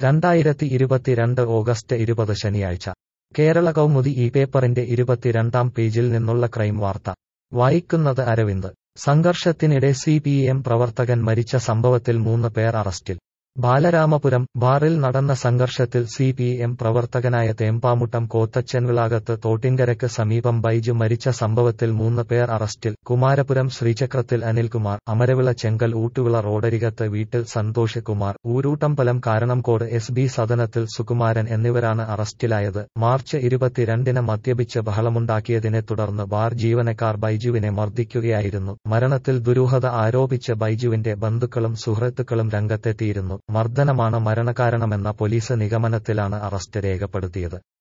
രണ്ടായിരത്തി ഇരുപത്തിരണ്ട് ഓഗസ്റ്റ് ഇരുപത് ശനിയാഴ്ച കേരള കൗമുദി ഈ പേപ്പറിന്റെ ഇരുപത്തിരണ്ടാം പേജിൽ നിന്നുള്ള ക്രൈം വാർത്ത വായിക്കുന്നത് അരവിന്ദ് സംഘർഷത്തിനിടെ സി പി എം പ്രവർത്തകൻ മരിച്ച സംഭവത്തിൽ മൂന്ന് പേർ അറസ്റ്റിൽ ബാലരാമപുരം ബാറിൽ നടന്ന സംഘർഷത്തിൽ സി പി എം പ്രവർത്തകനായ തേമ്പാമുട്ടം കോത്തച്ചൻവിളാകത്ത് തോട്ടിങ്കരയ്ക്ക് സമീപം ബൈജു മരിച്ച സംഭവത്തിൽ മൂന്ന് പേർ അറസ്റ്റിൽ കുമാരപുരം ശ്രീചക്രത്തിൽ അനിൽകുമാർ അമരവിള ചെങ്കൽ ഊട്ടുവിള റോഡരികത്ത് വീട്ടിൽ സന്തോഷ് കുമാർ ഊരൂട്ടമ്പലം കാരണംകോട് എസ് ബി സദനത്തിൽ സുകുമാരൻ എന്നിവരാണ് അറസ്റ്റിലായത് മാർച്ച് ഇരുപത്തിരണ്ടിന് മദ്യപിച്ച് ബഹളമുണ്ടാക്കിയതിനെ തുടർന്ന് ബാർ ജീവനക്കാർ ബൈജുവിനെ മർദ്ദിക്കുകയായിരുന്നു മരണത്തിൽ ദുരൂഹത ആരോപിച്ച് ബൈജുവിന്റെ ബന്ധുക്കളും സുഹൃത്തുക്കളും രംഗത്തെത്തിയിരുന്നു മർദ്ദനമാണ് മരണകാരണമെന്ന പോലീസ് നിഗമനത്തിലാണ് അറസ്റ്റ് രേഖപ്പെടുത്തിയത്